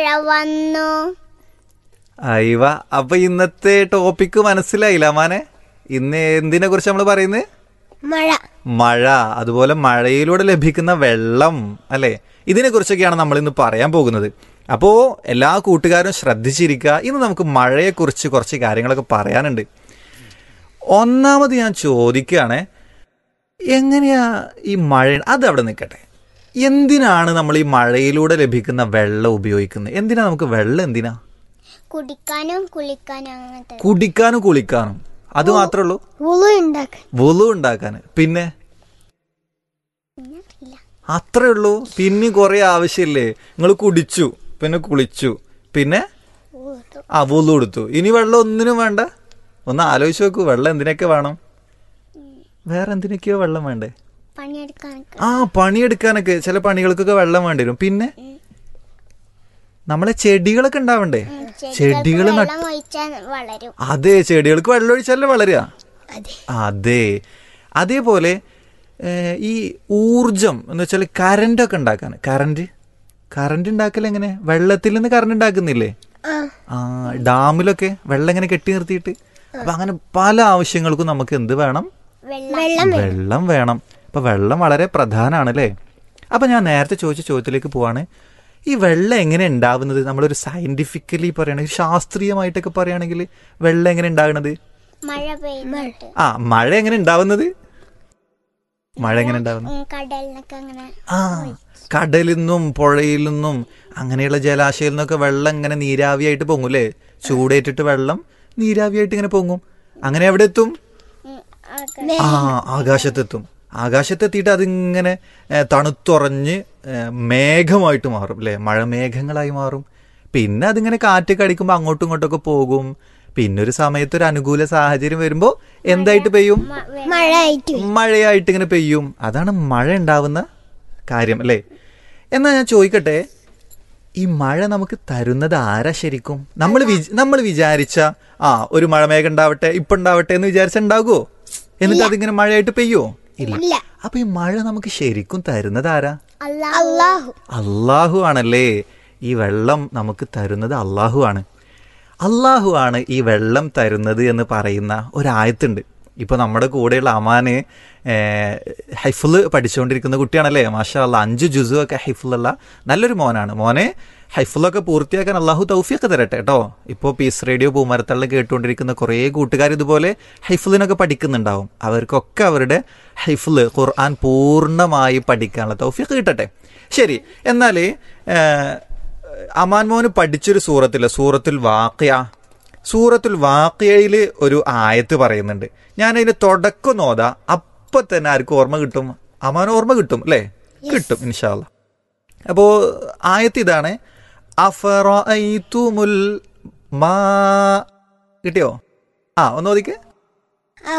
മഴ വന്നു അയവ അപ്പൊ ഇന്നത്തെ ടോപ്പിക്ക് മനസ്സിലായില്ല അമാനെ ഇന്ന് എന്തിനെ കുറിച്ച് നമ്മൾ പറയുന്നത് മഴ മഴ അതുപോലെ മഴയിലൂടെ ലഭിക്കുന്ന വെള്ളം അല്ലെ ഇതിനെ കുറിച്ചൊക്കെയാണ് നമ്മൾ ഇന്ന് പറയാൻ പോകുന്നത് അപ്പോ എല്ലാ കൂട്ടുകാരും ശ്രദ്ധിച്ചിരിക്കുക ഇന്ന് നമുക്ക് മഴയെക്കുറിച്ച് കുറച്ച് കാര്യങ്ങളൊക്കെ പറയാനുണ്ട് ഒന്നാമത് ഞാൻ ചോദിക്കുകയാണ് എങ്ങനെയാ ഈ മഴ അത് അവിടെ നിൽക്കട്ടെ എന്തിനാണ് നമ്മൾ ഈ മഴയിലൂടെ ലഭിക്കുന്ന വെള്ളം ഉപയോഗിക്കുന്നത് എന്തിനാ നമുക്ക് വെള്ളം എന്തിനാ കുടിക്കാനും കുളിക്കാനും അങ്ങനത്തെ കുടിക്കാനും കുളിക്കാനും അത് മാത്രമേ ഉള്ളൂ ഉളു ഉണ്ടാക്കാൻ വുളു ഉണ്ടാക്കാൻ പിന്നെ അത്രേ ഉള്ളൂ പിന്നെ കുറെ ആവശ്യമില്ലേ നിങ്ങൾ കുടിച്ചു പിന്നെ കുളിച്ചു പിന്നെ ആ വുളു എടുത്തു ഇനി വെള്ളം ഒന്നിനും വേണ്ട ഒന്ന് ആലോചിച്ച് നോക്കൂ വെള്ളം എന്തിനൊക്കെ വേണം വേറെ എന്തിനൊക്കെയോ വെള്ളം വേണ്ടേ പണിയെടുക്കാനൊക്കെ ആ പണിയെടുക്കാനൊക്കെ ചില പണികൾക്കൊക്കെ വെള്ളം വേണ്ടി വരും പിന്നെ നമ്മളെ ചെടികളൊക്കെ ഉണ്ടാവണ്ടേ ചെടികൾ നട്ട് വെള്ളം ഒഴിച്ചാൽ വളരും അതെ ചെടികൾക്ക് വെള്ളം ഒഴിച്ചാലേ വളരുക അതെ അതെ അതേപോലെ ഏഹ്, ഈ ഊർജം എന്ന് വെച്ചാൽ കറണ്ട് ഒക്കെ ഉണ്ടാക്കാൻ കറണ്ട് കറണ്ട് ഉണ്ടാക്കൽ എങ്ങനെ വെള്ളത്തിൽ നിന്ന് കറണ്ട് ഉണ്ടാക്കുന്നില്ലേ ആ ആ ഡാമിലൊക്കെ വെള്ളം ഇങ്ങനെ കെട്ടി നിർത്തിയിട്ട് അപ്പൊ അങ്ങനെ പല ആവശ്യങ്ങൾക്കും നമുക്ക് എന്ത് വേണം വെള്ളം വെള്ളം വേണം അപ്പൊ വെള്ളം വളരെ പ്രധാനമാണ് അല്ലേ അപ്പൊ ഞാൻ നേരത്തെ ചോദിച്ച ചോദ്യത്തിലേക്ക് പോവാണ് ഈ വെള്ളം എങ്ങനെ ഉണ്ടാവുന്നത് നമ്മളൊരു സയന്റിഫിക്കലി പറയുകയാണെങ്കിൽ ശാസ്ത്രീയമായിട്ടൊക്കെ പറയുകയാണെങ്കിൽ വെള്ളം എങ്ങനെ ഉണ്ടാകുന്നത് മഴ പെയ്തിട്ട് ആ മഴ എങ്ങനെ ഉണ്ടാവുന്നത് മഴ എങ്ങനെ ഉണ്ടാവുന്നത് ഉം, കടലിനൊക്കെ അങ്ങനെ ആ കടലിൽ നിന്നും പുഴയിൽ നിന്നും അങ്ങനെയുള്ള ജലാശയത്തിൽ നിന്നൊക്കെ വെള്ളം ഇങ്ങനെ നീരാവിയായിട്ട് പൊങ്ങും അല്ലേ ചൂടേറ്റിട്ട് വെള്ളം നീരാവിയായിട്ട് ഇങ്ങനെ പൊങ്ങും അങ്ങനെ എവിടെ എത്തും ഉം, ആക്ക- ആ ആകാശത്തെത്തും ആകാശത്തെത്തിയിട്ട് അതിങ്ങനെ ഏ, തണുത്തുറഞ്ഞ് ഏ, മേഘമായിട്ട് മാറും അല്ലേ മഴമേഘങ്ങളായി മാറും പിന്നെ അതിങ്ങനെ കാറ്റൊക്കെ അടിക്കുമ്പോൾ അങ്ങോട്ടും ഇങ്ങോട്ടൊക്കെ പോകും പിന്നെ ഒരു സമയത്ത് ഒരു അനുകൂല സാഹചര്യം വരുമ്പോൾ എന്തായിട്ട് പെയ്യും മഴ ആയിട്ട് മഴയായിട്ട് ഇങ്ങനെ പെയ്യും അതാണ് മഴ ഉണ്ടാവുന്ന കാര്യം അല്ലേ എന്നാ ഞാൻ ചോദിക്കട്ടെ ഈ മഴ നമുക്ക് തരുന്നത് ആരാ ശരിക്കും നമ്മൾ നമ്മൾ വിചാരിച്ച ആ ഒരു മഴമേഘം ഉണ്ടാവട്ടെ ഇപ്പൊ ഉണ്ടാവട്ടെ എന്ന് വിചാരിച്ച ഉണ്ടാകുമോ എന്നിട്ട് അതിങ്ങനെ മഴയായിട്ട് പെയ്യോ ഇല്ല ഇല്ല. അപ്പൊ ഈ മഴ നമുക്ക് ശരിക്കും തരുന്നത് ആരാ അള്ളാഹു അള്ളാഹു ആണല്ലേ ഈ വെള്ളം നമുക്ക് തരുന്നത് അള്ളാഹു ആണ് അള്ളാഹു ആണ് ഈ വെള്ളം തരുന്നത് എന്ന് പറയുന്ന ഒരായത്തുണ്ട് ഇപ്പൊ നമ്മുടെ കൂടെയുള്ള അമാന് ഏഹ്, ഹൈഫുള് പഠിച്ചുകൊണ്ടിരിക്കുന്ന കുട്ടിയാണല്ലേ മാഷാ അല്ല അഞ്ച് ജുസു ഒക്കെ ഹൈഫുള്ള നല്ലൊരു മോനാണ് മോനെ ഹൈഫുള്ളൊക്കെ പൂർത്തിയാക്കാൻ അള്ളാഹു തൗഫിയൊക്കെ തരട്ടെ കേട്ടോ ഇപ്പോൾ പീസ് റേഡിയോ പൂമരത്തള്ളിൽ കേട്ടുകൊണ്ടിരിക്കുന്ന കുറേ കൂട്ടുകാർ ഇതുപോലെ ഹൈഫുലിനൊക്കെ പഠിക്കുന്നുണ്ടാവും അവർക്കൊക്കെ അവരുടെ ഹൈഫുല് ഖുർആൻ പൂർണ്ണമായി പഠിക്കാനുള്ള തൗഫിയൊക്കെ കിട്ടട്ടെ ശരി എന്നാൽ അമാൻ മോന് പഠിച്ചൊരു സൂറത്തില്ല സൂറത്തുൽ വാഖിയ സൂറത്തുൽ വാഖിയയിൽ ഒരു ആയത്ത് പറയുന്നുണ്ട് ഞാൻ അതിന്റെ തുടക്കം നോതാ അപ്പൊ തന്നെ ആർക്കും ഓർമ്മ കിട്ടും അമാൻ ഓർമ്മ കിട്ടും അല്ലേ കിട്ടും ഇൻഷാല്ല അപ്പോ ആയത്ത് ഇതാണ് അഫറഅയ്തുമുൽ മാ കിട്ടിയോ ആ ഒന്ന് നോദിക്ക്